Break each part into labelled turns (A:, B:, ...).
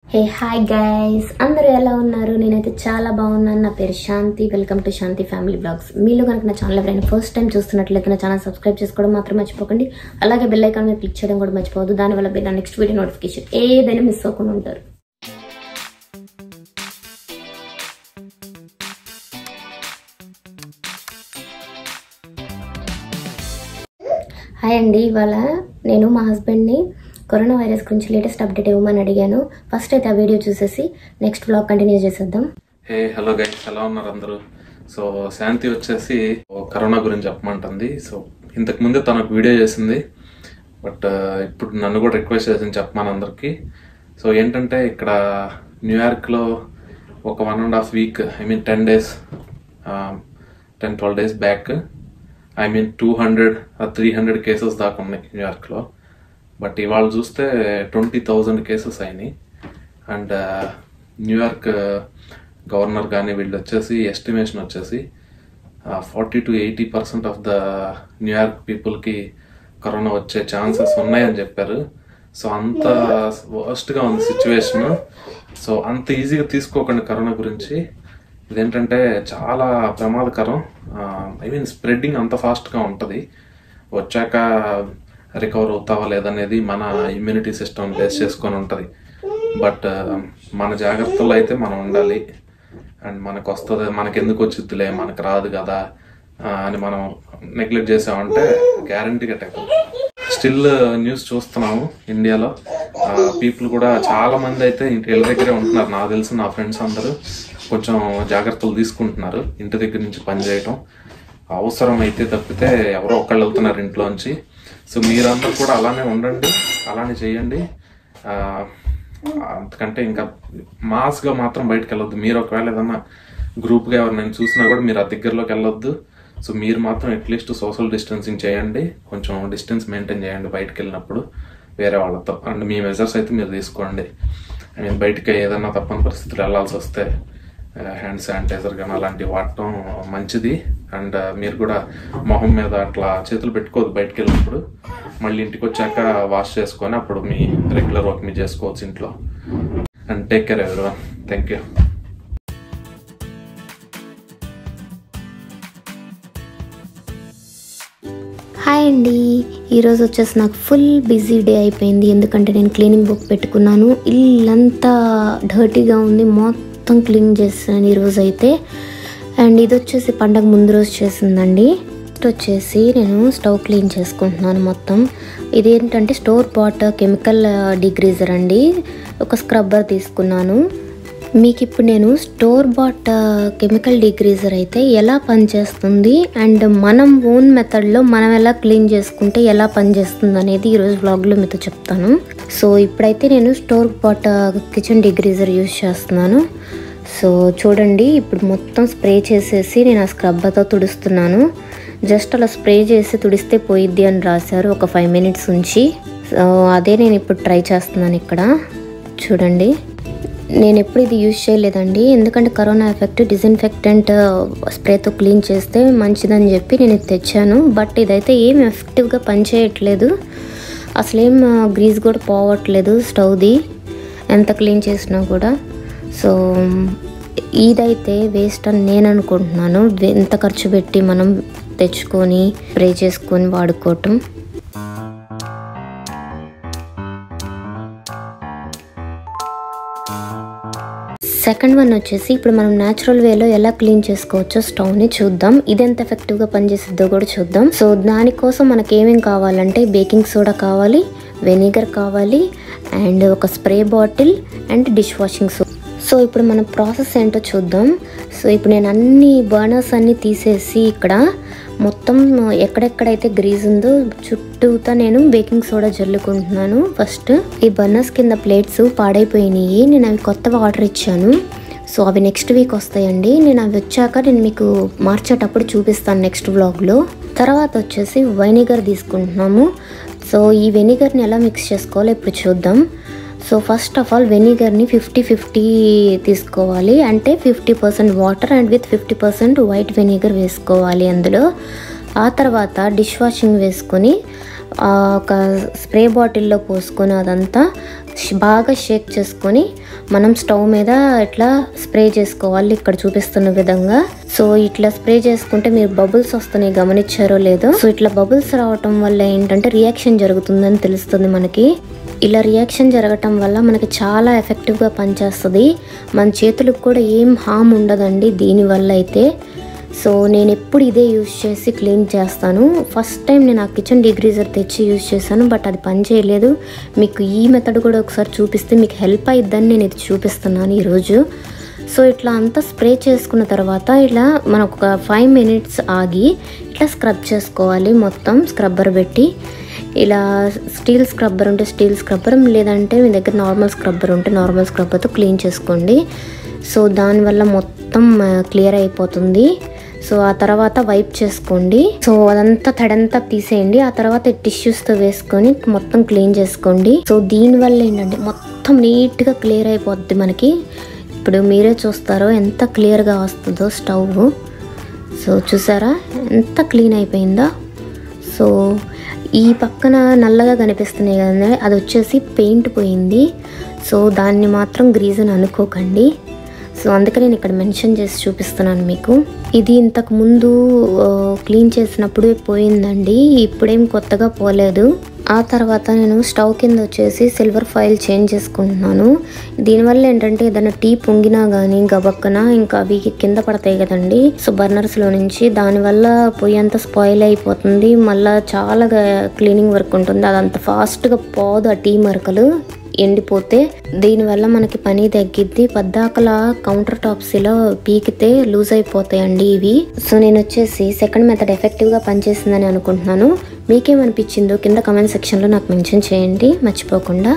A: Hey hi guys అందరూ ఎలా ఉన్నారు నేనైతే చాలా బాగున్నాను నా పేరు Shanti welcome to Shanti family blogs మీలో కనుక నా ఛానల్ ఎవరైనా ఫస్ట్ టైం చూస్తున్నట్లయితే నా ఛానల్ సబ్స్క్రైబ్ చేసుకోవడం మాత్రం మర్చిపోకండి అలాగే బెల్ ఐకాన్ మీద క్లిక్ చేయడం కూడా మర్చిపోవద్దు దానివల్ల మీరు నా నెక్స్ట్ వీడియో నోటిఫికేషన్ ఏదైనా మిస్ అవ్వకుండా ఉంటారు హాయ్ అండి ఇవాళ నేను మా హస్బెండ్ని కరోనా వైరస్ గురించి లేటెస్ట్ అప్డేట్ ఇవ్వమని అడిగాను ఫస్ట్ అయితే ఆ వీడియో చూసేసి నెక్స్ట్ బ్లాగ్ కంటిన్యూ చేసేద్దాం
B: హే హలో గైస్ ఎలా ఉన్నారు అందరూ సో శాంతి వచ్చేసి కరోనా గురించి చెప్పమంటుంది సో ఇంతకు ముందే తనకు వీడియో చేసింది బట్ ఇప్పుడు నన్ను కూడా రిక్వెస్ట్ చేసింది చెప్పమని అందరికి సో ఏంటంటే ఇక్కడ న్యూయార్క్లో ఒక one and half week I mean ten days ten twelve days back I mean two hundred three hundred cases దాకా ఉన్నాయి న్యూయార్క్లో బట్ ఇవాళ చూస్తే ట్వంటీ థౌజండ్ కేసెస్ అయినాయి అండ్ న్యూయార్క్ గవర్నర్ కానీ వీళ్ళు వచ్చేసి ఎస్టిమేషన్ వచ్చేసి forty to eighty percent of the New York పీపుల్కి కరోనా వచ్చే ఛాన్సెస్ ఉన్నాయని చెప్పారు సో అంత వర్స్ట్గా ఉంది సిచ్యువేషన్ సో అంత ఈజీగా తీసుకోకండి కరోనా గురించి ఇదేంటంటే చాలా ప్రమాదకరం ఐ మీన్ స్ప్రెడ్డింగ్ అంత ఫాస్ట్గా ఉంటుంది వచ్చాక రికవర్ అవుతావా లేదనేది మన ఇమ్యూనిటీ సిస్టమ్ బేస్ చేసుకొని ఉంటుంది బట్ మన జాగ్రత్తలో అయితే మనం ఉండాలి అండ్ మనకు వస్తుంది మనకి ఎందుకు వచ్చిద్దిలే మనకు రాదు కదా ఆ, అని మనం నెగ్లెక్ట్ చేసామంటే గ్యారంటీగా టెక్ స్టిల్ న్యూస్ చూస్తున్నాము ఇండియాలో పీపుల్ కూడా చాలా మంది అయితే ఇంటి ఇళ్ళ దగ్గరే ఉంటున్నారు నాకు తెలిసి నా ఫ్రెండ్స్ అందరూ కొంచెం జాగ్రత్తలు తీసుకుంటున్నారు ఇంటి దగ్గర నుంచి పని చేయటం అవసరం అయితే తప్పితే ఎవరో ఒకళ్ళు వెళ్తున్నారు ఇంట్లోంచి సో మీరందరూ కూడా అలానే ఉండండి అలానే చేయండి ఆ, అంతకంటే ఇంకా మాస్గా మాత్రం బయటకు వెళ్ళొద్దు మీరు ఒకవేళ ఏదన్నా గ్రూప్గా ఎవరినైనా చూసినా కూడా మీరు ఆ దగ్గరలోకి వెళ్ళొద్దు సో మీరు మాత్రం అట్లీస్ట్ సోషల్ డిస్టెన్సింగ్ చేయండి కొంచెం డిస్టెన్స్ మెయింటైన్ చేయండి బయటకు వెళ్ళినప్పుడు వేరే వాళ్ళతో అండ్ మీ మెజర్స్ అయితే మీరు తీసుకోండి ఐ మీన్ బయటకి ఏదైనా తప్పని పరిస్థితులు వెళ్ళాల్సి వస్తే హ్యాండ్ శానిటైజర్ కానీ అలాంటివి వాడటం మంచిది అండ్ మీరు కూడా మొహం మీద అట్లా చేతులు పెట్టుకోవద్దు బయటకు వెళ్ళినప్పుడు మళ్ళీ ఇంటికి వచ్చాక వాష్ చేసుకొని అప్పుడు మీ రెగ్యులర్ వర్క్ మీరు చేసుకోవచ్చు ఇంట్లో అండ్ టేక్ కేర్ ఎవరి థ్యాంక్ యూ
A: హాయ్ అండి ఈరోజు వచ్చేసి నాకు ఫుల్ బిజీ డే అయిపోయింది ఎందుకంటే నేను క్లీనింగ్ బుక్ పెట్టుకున్నాను ఇల్లంతా డర్టీగా ఉంది మొత్తం క్లీన్ చేస్తాను ఈరోజు అయితే అండ్ ఇది వచ్చేసి పండగ ముందు రోజు చేసిందండి నెక్స్ట్ వచ్చేసి నేను స్టవ్ క్లీన్ చేసుకుంటున్నాను మొత్తం ఇది ఏంటంటే స్టోర్ బాట్ కెమికల్ డిగ్రీజర్ అండి ఒక స్క్రబ్బర్ తీసుకున్నాను మీకు ఇప్పుడు నేను స్టోర్ బాట్ కెమికల్ డిగ్రీజర్ అయితే ఎలా పనిచేస్తుంది అండ్ మనం ఓన్ మెథడ్లో మనం ఎలా క్లీన్ చేసుకుంటే ఎలా పనిచేస్తుంది అనేది ఈరోజు వ్లాగ్లో మీతో చెప్తాను సో ఇప్పుడైతే నేను store bought kitchen degreaser use చేస్తున్నాను సో చూడండి ఇప్పుడు మొత్తం స్ప్రే చేసేసి నేను ఆ స్క్రబ్బర్తో తుడుస్తున్నాను జస్ట్ అలా స్ప్రే చేసి తుడిస్తే పోయిద్ది అని రాశారు ఒక ఫైవ్ మినిట్స్ ఉంచి సో అదే నేను ఇప్పుడు ట్రై చేస్తున్నాను ఇక్కడ చూడండి నేను ఎప్పుడు ఇది యూజ్ చేయలేదండి ఎందుకంటే కరోనా ఎఫెక్ట్ డిజిన్ఫెక్టెంట్ స్ప్రేతో క్లీన్ చేస్తే మంచిదని చెప్పి నేను ఇది తెచ్చాను బట్ ఇదైతే ఏం ఎఫెక్టివ్గా పనిచేయట్లేదు అసలేం గ్రీజ్ కూడా పోవట్లేదు స్టవ్ది ఎంత క్లీన్ చేసినా కూడా సో ఇదైతే వేస్ట్ అని నేను అనుకుంటున్నాను ఎంత ఖర్చు పెట్టి మనం తెచ్చుకొని స్ప్రే చేసుకొని వాడుకోవటం సెకండ్ వన్ వచ్చేసి ఇప్పుడు మనం న్యాచురల్ వేలో ఎలా క్లీన్ చేసుకోవచ్చో స్టవ్ని చూద్దాం ఇది ఎంత ఎఫెక్టివ్గా పనిచేసిద్దో కూడా చూద్దాం సో దానికోసం మనకి ఏమేమి కావాలంటే బేకింగ్ సోడా కావాలి వెనిగర్ కావాలి అండ్ ఒక spray bottle and dish washing soap so ఇప్పుడు మన ప్రాసెస్ ఏంటో చూద్దాం సో ఇప్పుడు నేను అన్ని బర్నర్స్ అన్ని తీసేసి ఇక్కడ మొత్తం ఎక్కడెక్కడైతే గ్రీజ్ ఉందో చుట్టూతా నేను బేకింగ్ సోడా జల్లుకుంటున్నాను ఫస్ట్ ఈ బర్నర్స్ కింద ప్లేట్స్ పాడైపోయినాయి నేను అవి కొత్తగా ఆర్డర్ ఇచ్చాను సో అవి నెక్స్ట్ వీక్ వస్తాయండి నేను అవి వచ్చాక నేను మీకు మార్చేటప్పుడు చూపిస్తాను నెక్స్ట్ వ్లాగ్లో తర్వాత వచ్చేసి వెనిగర్ తీసుకుంటున్నాము సో ఈ వెనిగర్ని ఎలా మిక్స్ చేసుకోవాలో ఇప్పుడు చూద్దాం సో ఫస్ట్ ఆఫ్ ఆల్ వెనిగర్ని ఫిఫ్టీ ఫిఫ్టీ తీసుకోవాలి అంటే fifty percent water and with fifty percent white vinegar వేసుకోవాలి అందులో ఆ తర్వాత డిష్ వాషింగ్ వేసుకొని ఆ, ఒక స్ప్రే బాటిల్లో పోసుకొని అదంతా బాగా షేక్ చేసుకొని మనం స్టవ్ మీద ఇట్లా స్ప్రే చేసుకోవాలి ఇక్కడ చూపిస్తున్న విధంగా సో ఇట్లా స్ప్రే చేసుకుంటే మీరు బబుల్స్ వస్తున్నాయి గమనించారో లేదో సో ఇట్లా బబుల్స్ రావటం వల్ల ఏంటంటే రియాక్షన్ జరుగుతుందని తెలుస్తుంది మనకి ఇలా రియాక్షన్ జరగటం వల్ల మనకి చాలా ఎఫెక్టివ్గా పనిచేస్తుంది మన చేతులకు కూడా ఏం హామ్ ఉండదండి దీనివల్ల అయితే సో నేను ఎప్పుడు ఇదే యూజ్ చేసి క్లీన్ చేస్తాను ఫస్ట్ టైం నేను ఆ కిచెన్ డిగ్రీజర్ తెచ్చి యూజ్ చేశాను బట్ అది పని చేయలేదు మీకు ఈ మెథడ్ కూడా ఒకసారి చూపిస్తే మీకు హెల్ప్ అయిద్దని నేను ఇది చూపిస్తున్నాను ఈరోజు సో ఇట్లా అంతా స్ప్రే చేసుకున్న తర్వాత ఇలా మనం ఒక ఫైవ్ మినిట్స్ ఆగి ఇట్లా స్క్రబ్ చేసుకోవాలి మొత్తం స్క్రబ్బర్ పెట్టి ఇలా స్టీల్ స్క్రబ్బర్ ఉంటే స్టీల్ స్క్రబ్బర్ లేదంటే మీ దగ్గర నార్మల్ స్క్రబ్బర్ ఉంటే నార్మల్ స్క్రబ్బర్తో క్లీన్ చేసుకోండి సో దానివల్ల మొత్తం క్లియర్ అయిపోతుంది సో ఆ తర్వాత వైప్ చేసుకోండి సో అదంతా తడంతా తీసేయండి ఆ తర్వాత టిష్యూస్తో వేసుకొని మొత్తం క్లీన్ చేసుకోండి సో దీనివల్ల ఏంటంటే మొత్తం నీట్గా క్లియర్ అయిపోద్ది మనకి ఇప్పుడు మీరే చూస్తారో ఎంత క్లియర్గా వస్తుందో స్టవ్ సో చూసారా ఎంత క్లీన్ అయిపోయిందో సో ఈ పక్కన నల్లగా కనిపిస్తున్నాయి కదండి అది వచ్చేసి పెయింట్ పోయింది సో దాన్ని మాత్రం గ్రీజ్ అని అనుకోకండి సో అందుకే నేను ఇక్కడ మెన్షన్ చేసి చూపిస్తున్నాను మీకు ఇది ఇంతకు ముందు ఆ, క్లీన్ చేసినప్పుడే పోయిందండి ఇప్పుడేం కొత్తగా పోలేదు ఆ తర్వాత నేను స్టవ్ కింద వచ్చేసి సిల్వర్ ఫాయిల్ చేంజ్ చేసుకుంటున్నాను దీనివల్ల ఏంటంటే ఏదైనా టీ పొంగినా కానీ గబక్కన ఇంకా అవి కింద పడతాయి కదండి సో బర్నర్స్లో నుంచి దానివల్ల పొయ్యి అంతా స్పాయిల్ అయిపోతుంది మళ్ళీ చాలా క్లీనింగ్ వర్క్ ఉంటుంది అదంత ఫాస్ట్గా పోదు ఆ టీ మరకలు ఎండిపోతే దీనివల్ల మనకి పని తగ్గిద్ది పద్దాకల కౌంటర్ టాప్స్ ఇలా పీకితే లూజ్ అయిపోతాయండి ఇవి సో నేను వచ్చేసి సెకండ్ మెథడ్ ఎఫెక్టివ్గా పనిచేసిందని అనుకుంటున్నాను మీకేమనిపించిందో కింద కమెంట్ సెక్షన్లో నాకు మెన్షన్ చేయండి మర్చిపోకుండా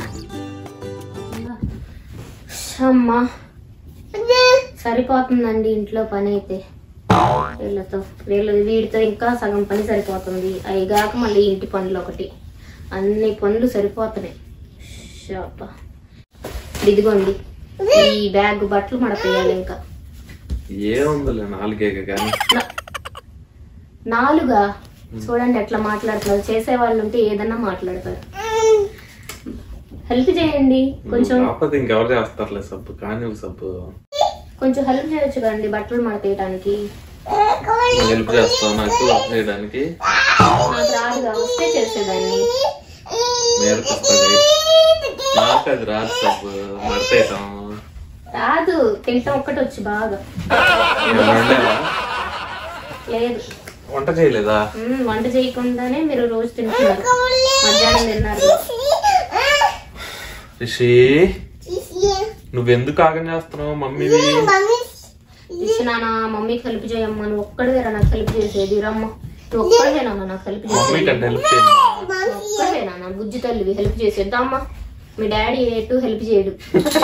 A: అమ్మా సరిపోతుందండి ఇంట్లో పని అయితే వీళ్ళతో వీళ్ళ వీడితో ఇంకా సగం పని సరిపోతుంది అవి కాక మళ్ళీ ఇంటి పనులు ఒకటి అన్ని పనులు సరిపోతున్నాయి షాప ఇదిగోండి ఈ బ్యాగ్ బట్టలు మడతేయాలి ఇంకా
B: ఏముందిలే నాలుగేగ కానీ
A: నా- నాలుగా చూడండి ఎట్లా మాట్లాడుతున్నారు చేసే వాళ్ళు ఉంటే ఏదన్నా మాట్లాడతారు హెల్ప్ చేయండి కొంచెం
B: కాకపోతే ఇంకెవరు చేస్తారులే సబ్బు కానీ సబ్బు
A: కొంచెం హెల్ప్ చేయొచ్చు కదండి బట్టలు మడతేయడానికి
B: హెల్ప్ చేస్తావు నాకు వర్క్ చేయడానికి
A: నాకు రాదుగా వస్తే చేసేదాన్ని
B: నేర్పిస్తుంది నాకు అది రాదు సబ్బు మడతేయటం
A: రాదు తింటాం ఒక్కటి వచ్చి బాగా
B: ఏమన్నా వండావా?
A: లేదు
B: వంట చేయలేదా
A: మ్మ్, వంట చేయకుండానే మీరు రోజు తింటున్నారు మధ్యాహ్నం తిన్నారు
B: రిషి నువ్వెందుకు ఆగం చేస్తున్నావు మమ్మీవి
A: ఇచ్చి నాన్న మమ్మీకి హెల్ప్ చేయమ్మా నువ్వు ఒక్కడవేరా నాకు హెల్ప్ చేసేది రమ్మ నువ్వు ఒక్కడవేనా నాకు హెల్ప్
B: మమ్మీ
A: చేసేది
B: కంటే హెల్ప్ చేయండి
A: నువ్వు ఒక్కడవేనా నా బుజ్జి తల్లివి హెల్ప్ చేసేద్దా అమ్మా మీ డాడీ ఎటు హెల్ప్ చేయడు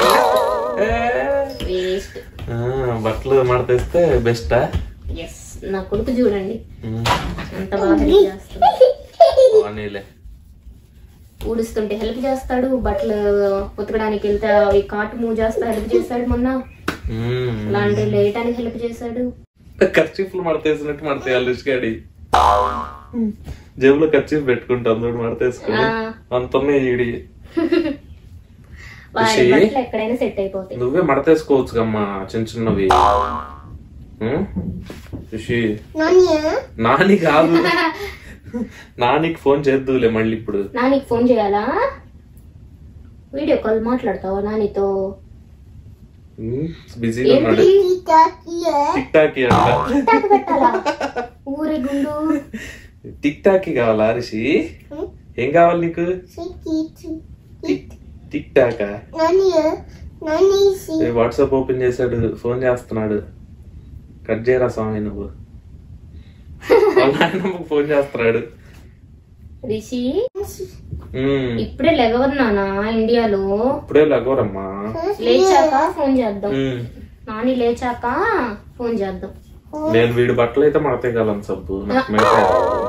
A: వేస్ట్
B: ఆ, బట్టలు మడతేస్తే బెస్టా
A: ఎస్ నా కొడుకు చూడండి ఎంత బాగా హెల్ప్ చేస్తాడు
B: నీలే
A: ఊడుస్తుంటే హెల్ప్ చేస్తాడు బట్టలు ఉతకడానికి వెళ్తే అవి కాటు మూవ్ చేస్తా హెల్ప్ చేస్తాడు మొన్న అలాంటి లేయటానికి హెల్ప్ చేశాడు
B: ఖర్చీఫ్లు మడతేసినట్టు మడతేయాలి రిషిగాడి జేబులో ఖర్చీఫ్ పెట్టుకుంటాం చూడు మడతేసుకుని
A: ఆ.
B: అంత ఉన్నాయి ఈడి
A: వాడి
B: రిషి?
A: బట్టలు ఎక్కడైనా సెట్ అయిపోతాయి
B: నువ్వే మడతేసుకోవచ్చు కమ్మా చిన్న చిన్నవి ఉం? రిషి నాని కాదు నానికి ఫోన్ చేద్దులే మళ్ళీ ఇప్పుడు
A: నా నీకు ఫోన్ చేయాలా వీడియో కాల్ మాట్లాడతావా నానితో
B: ఉం? బిజీగా ఉన్నాడు
A: ఏంటి
B: టిక్ టాక్ అంట
A: టిక్టాక్ పెట్టాలా ఊరి గుండు
B: టిక్ టాక్ కావాలా రిషి ఏం కావాలి నీకు tik TikTok WhatsApp open చేశాడు ఫోన్ చేస్తున్నాడు కట్ చేయరా స్వామి నువ్వు వాళ్ళ నాయనమ్మకు ఫోన్ చేస్తున్నాడు
A: రిషి
B: ఉమ్,
A: ఇప్పుడే లెగవన్నానా ఇండియాలో
B: ఇప్పుడే లగోరమ్మా
A: లేచాక ఫోన్ చేద్దాం
B: ఉమ్,
A: నాని లేచాక ఫోన్ చేద్దాం
B: నేను వీడి బట్టలు అయితే మడతేయగలను సబ్బు నాకు మిగతా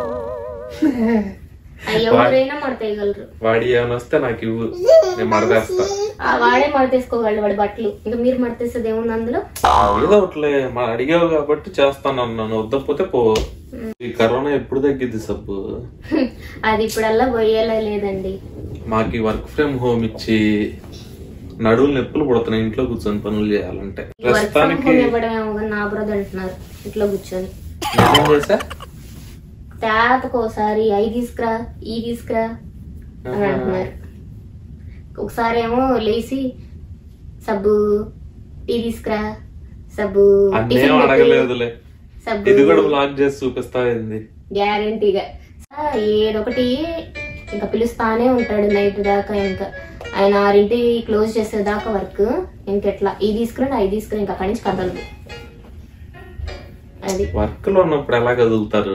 A: అవి ఎవరైనా మడతేయగలరు
B: వాడి ఏమైనా వస్తే నాకు ఇవ్వు నేను మడతేస్తా
A: ఆ వాడే మడతేసుకోగలడు వాడి బట్టలు ఇంకా మీరు మడతేసేది ఏముంది అందులో
B: ఏదో ఒకట్లే మా అడిగావు కాబట్టి చేస్తాను అన్నాను వద్దకపోతే పో ఈ కరోనా ఎప్పుడు తగ్గిద్ది సబ్బు
A: అది ఇప్పుడల్లా పోయేలా లేదండి
B: మాకు ఈ వర్క్ ఫ్రమ్ హోమ్ ఇచ్చి నడువులు నొప్పులు పుడుతున్నాయి ఇంట్లో కూర్చొని పనులు చేయాలంటే
A: వర్క్ ఫ్రమ్
B: ప్రస్తుతానికి
A: హోమ్ ఇవ్వడం ఏమో కానీ నా బ్రదర్ అంటున్నారు ఇంట్లో కూర్చొని
B: నేనేం చేసా
A: తేతకోసారి అవి తీసుకురా ఈ తీసుకురా అని అంటున్నారు ఒకసారి ఏమో లేచి సబ్బు టీ తీసుకురా సబ్బు
B: అన్నేం
A: టిఫిన్ పెట్టు,
B: అడగలేదులే
A: సబ్బు
B: ఇది కూడా బ్లాక్ చేసి చూపిస్తాయింది
A: గ్యారంటీగా ఏదొకటి ఇంకా పిలుస్తానే ఉంటాడు నైట్ దాకా ఇంకా ఆయన ఆరింటి క్లోజ్ చేసేదాకా వర్క్ ఇంకెట్లా ఇది తీసుకురా ఇది తీసుకురా ఇంకా అక్కడి నుంచి కదలదు అది
B: వర్క్ లో ఉన్నప్పుడు ఎలా కదులుతారు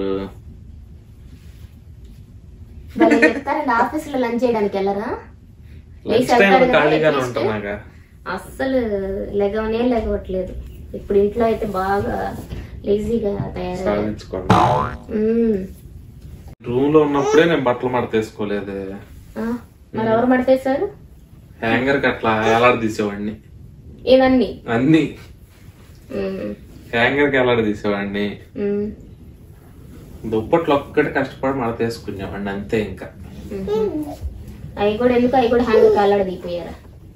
A: వాళ్ళు చెప్తారండి ఆఫీస్ లో లంచ్ చేయడానికి వెళ్ళరా
B: లంచ్
A: లేచి
B: టైం
A: వెళ్తారు కదా
B: ఖాళీగానే
A: at least.
B: ఉంటున్నాగా
A: అస్సలు లెగవనే లెగవట్లేదు ఇప్పుడు ఇంట్లో అయితే బాగా లేజీగా తయారయ్యారు
B: సాధించుకోండి
A: మ్మ్.
B: రూమ్ లో ఉన్నప్పుడే నేను బట్టలు మడతేసుకోలేదు
A: ఆ, మరి ఎవరు మడతేశారు
B: హ్యాంగర్ కి అట్లా ఎలాడదీసేవాడిని
A: ఇవన్నీ
B: అన్ని
A: మ్మ్.
B: హ్యాంగర్ కి ఎలాడదీసేవాడిని
A: మ్మ్.
B: దుప్పట్లు ఒక్కటి కష్టపడి మడతేసుకునేవాడిని అంతే ఇంకా
A: అవి కూడా ఎందుకు అవి కూడా హ్యాండ్ కాలాడ దిగిపోయారా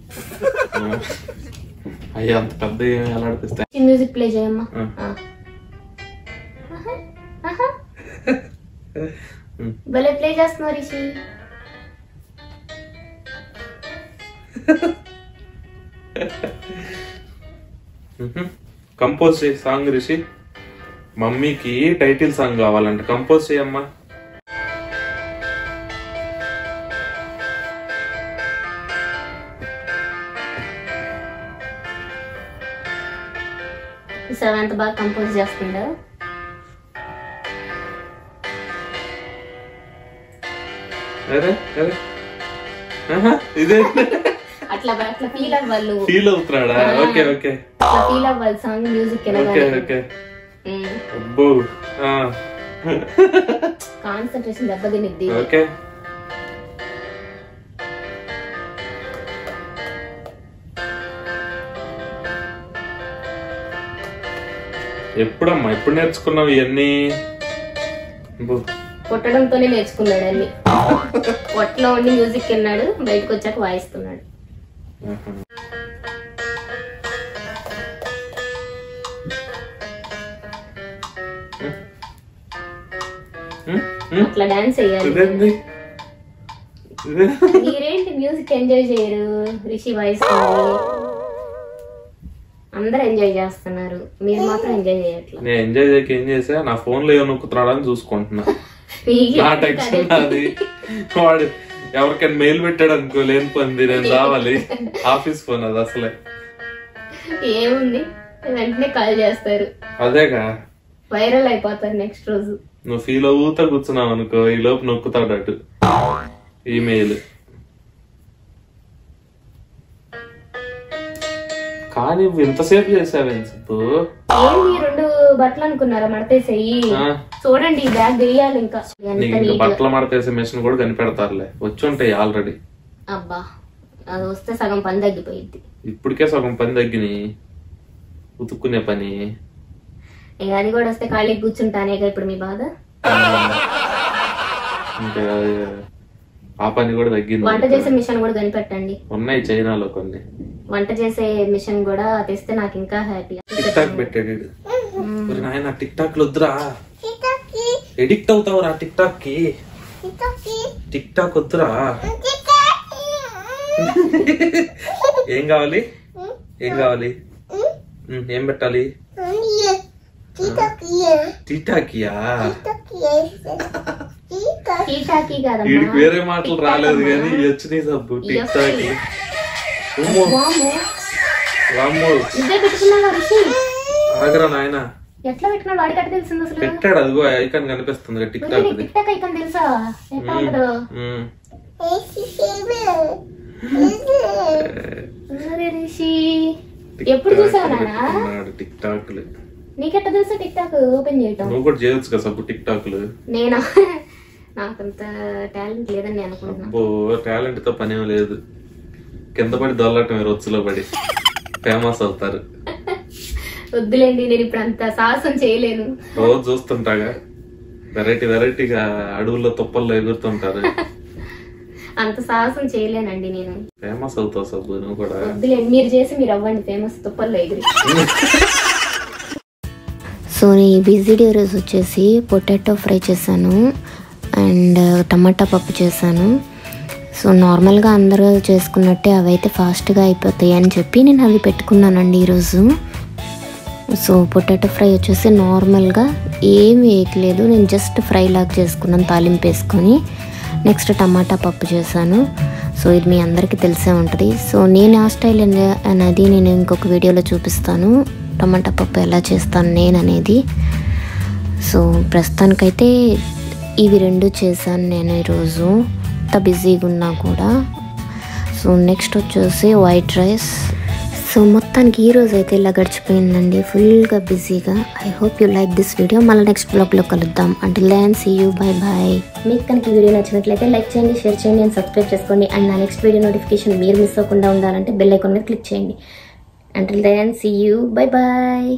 B: అయ్యి అంత పెద్ద ఏమి ఎలాడిపిస్తాయి
A: మ్యూజిక్ ప్లే చేయమ్మా
B: ఆ.
A: ఆ. ఆహా, ఆహా. భలే ప్లే చేస్తున్నావు రిషి
B: కంపోజ్ చేయి సాంగ్ రిషి మమ్మీకి టైటిల్ సాంగ్ కావాలంట కంపోజ్ చేయమ్మా
A: సెవెంత్ ఎంత బాగా కంపోజ్ చేస్తుందా
B: అరే అరే ఆహా, ఇదే
A: అట్లా అట్లా ఫీల్ అవ్వాలి
B: ఫీల్ అవుతున్నాడా ఓకే ఓకే
A: అట్లా ఫీల్ అవ్వాలి సాంగ్ మ్యూజిక్
B: ఓకే
A: వినగానే
B: ఓకే అబ్బో ఆ,
A: కాన్సన్ట్రేషన్ దెబ్బతినిద్ది
B: ఓకే ఎప్పుడమ్మా ఎప్పుడు నేర్చుకున్నావు ఇవన్నీ అబ్బో,
A: కొట్టడంతోనే నేర్చుకున్నాడు అన్ని పొట్టలో ఉండి మ్యూజిక్ విన్నాడు బయటకు వచ్చాక వాయిస్తున్నాడు
B: ఆహా. ఉమ్, ఉమ్,
A: అట్లా డాన్స్ వేయాలి
B: ఇదేంది ఇదే
A: మీరేంటి మ్యూజిక్ ఎంజాయ్ చేయరు రిషి వాయిస్ అందరు ఎంజాయ్ చేస్తున్నారు మీరు మాత్రం ఎంజాయ్ చేయట్లేదు
B: నేను ఎంజాయ్ చేయక ఏం చేసా నా ఫోన్ లో ఏమో నొక్కుతున్నాడా అని చూసుకుంటున్నా నా టెన్షన్ అది వాడు ఎవరికైనా మెయిల్ పెట్టాడు అనుకో లేని పొంది నేను రావాలి ఆఫీస్ ఫోన్ అది అసలే
A: ఏముంది వెంటనే కాల్ చేస్తారు
B: అదేగా
A: వైరల్ అయిపోతారు నెక్స్ట్ రోజు
B: నువ్వు ఫీల్ అవుతా కూర్చున్నావు అనుకో ఈ లోపు నొక్కుతాడు అటు ఈమెయిల్ కానీ నువ్వు ఇంతసేపు చేసావేం సుబ్బు
A: ఏంది ఈ రెండు బట్టలు అనుకున్నారా మడతేసేయి
B: ఆ,
A: చూడండి ఈ బ్యాగ్ వేయాలి ఇంకా ఎంత
B: నీకు ఇంకా
A: నీట్
B: బట్టలు మడతేసే మిషన్ కూడా కనిపెడతారులే వచ్చి ఉంటాయి ఆల్రెడీ
A: అబ్బా అది వస్తే సగం పని తగ్గిపోయింది
B: ఇప్పటికే సగం పని తగ్గినాయి ఉతుక్కునే పని
A: ఇక అది కూడా వస్తే ఖాళీ కూర్చుంటానేగా ఇప్పుడు మీ బాధ
B: ఇంకా ఆ పని కూడా తగ్గింది
A: వంట చేసే మిషన్ కూడా కనిపెట్టండి
B: ఉన్నాయి చైనాలో కొన్ని
A: వంట చేసే మిషన్ కూడా తెస్తే నాకు ఇంకా హ్యాపీ
B: టిక్ టాక్ పెట్టాడు ఈడు. ఒరి నాయన టిక్ టాక్ వద్దురా ఎడిక్ట్ అవుతావురా టిక్ టాక్ కి టిక్ టాక్ వద్దురా ఏం కావాలి ఏం కావాలి ఉమ్, ఏం పెట్టాలి టీటాకియా
A: టీటాకీ కాదమ్మా
B: వీడికి వేరే మాటలు రాలేదు కానీ ఇవి వచ్చినాయి సబ్బు టిక్ టాక్ అమ్మో,
A: వామ్మో,
B: వామ్మో,
A: ఇదే పెట్టుకున్నావా రిషి
B: ఆగరా నాయన
A: ఎట్లా పెట్టుకున్నాడు వాడికి అట్ట తెలిసింది అసలు
B: పెట్టాడు అదిగో ఐకాన్ కనిపిస్తుంది టిక్
A: ముందు
B: టాక్
A: నీకు టిక్ టాక్ ఐకాన్ తెలుసా ఎట్లా ఉంటుందో అరే రిషి ఎప్పుడు చూసావు నాన్న
B: టిక్ టాక్లు
A: నీకెట్ట తెలుసా టిక్ టాక్ ఓపెన్ చేయటం
B: నువ్వు కూడా చేయొచ్చు కదా సబ్బు టిక్ టాక్లు
A: నేనా నాకంత టాలెంట్ లేదని నేను అనుకుంటున్నా
B: అబ్బో టాలెంట్ తో పనేం లేదు కింద పడి దొల్లటం రొచ్చులో పడి ఫేమస్ అవుతారు
A: వద్దులేండి నేను ఇప్పుడు అంత సాహసం చేయలేను
B: రోజు చూస్తుంటాగా వెరైటీ వెరైటీగా అడవుల్లో తుప్పల్లో ఎగురుతుంటారు
A: అంత సాహసం చేయలేనండి నేను
B: ఫేమస్ అవుతావు సబ్బు నువ్వు కూడా
A: వద్దులేండి మీరు చేసి మీరు అవ్వండి ఫేమస్ తుప్పల్లో ఎగిరి సో ఈ బిజీ డే రోజు వచ్చేసి పొటాటో ఫ్రై చేశాను అండ్ టమాటా పప్పు చేశాను సో నార్మల్గా అందరూ చేసుకున్నట్టే అవి అయితే ఫాస్ట్గా అయిపోతాయి అని చెప్పి నేను అవి పెట్టుకున్నానండి ఈరోజు సో పొటాటో ఫ్రై వచ్చేసి నార్మల్గా ఏమి వేయట్లేదు నేను జస్ట్ ఫ్రై లాగా చేసుకున్నాను తాలింపు వేసుకొని నెక్స్ట్ టమాటా పప్పు చేశాను సో ఇది మీ అందరికీ తెలిసే ఉంటుంది సో నేను ఆ స్టైల్ అనే- అనేది నేను ఇంకొక వీడియోలో చూపిస్తాను టమాటా పప్పు ఎలా చేస్తాను నేను అనేది సో ప్రస్తుతానికైతే ఇవి రెండు చేశాను నేను ఈరోజు అంత బిజీగా ఉన్నా కూడా సో నెక్స్ట్ వచ్చేసి వైట్ రైస్ సో మొత్తానికి ఈ రోజు అయితే ఇలా గడిచిపోయిందండి ఫుల్గా బిజీగా I hope you like this video మళ్ళీ నెక్స్ట్ బ్లాగ్లో కలుద్దాం అంటే ల్యాన్ సీ యూ బై బాయ్ మీకు కనుక ఈ వీడియో నచ్చినట్లయితే లైక్ చేయండి షేర్ చేయండి అండ్ సబ్స్క్రైబ్ చేసుకోండి అండ్ నా నెక్స్ట్ వీడియో నోటిఫికేషన్ మీరు మిస్ అవ్వకుండా ఉండాలంటే బెల్ ఐకాన్ మీద క్లిక్ చేయండి అంటే then see you bye bye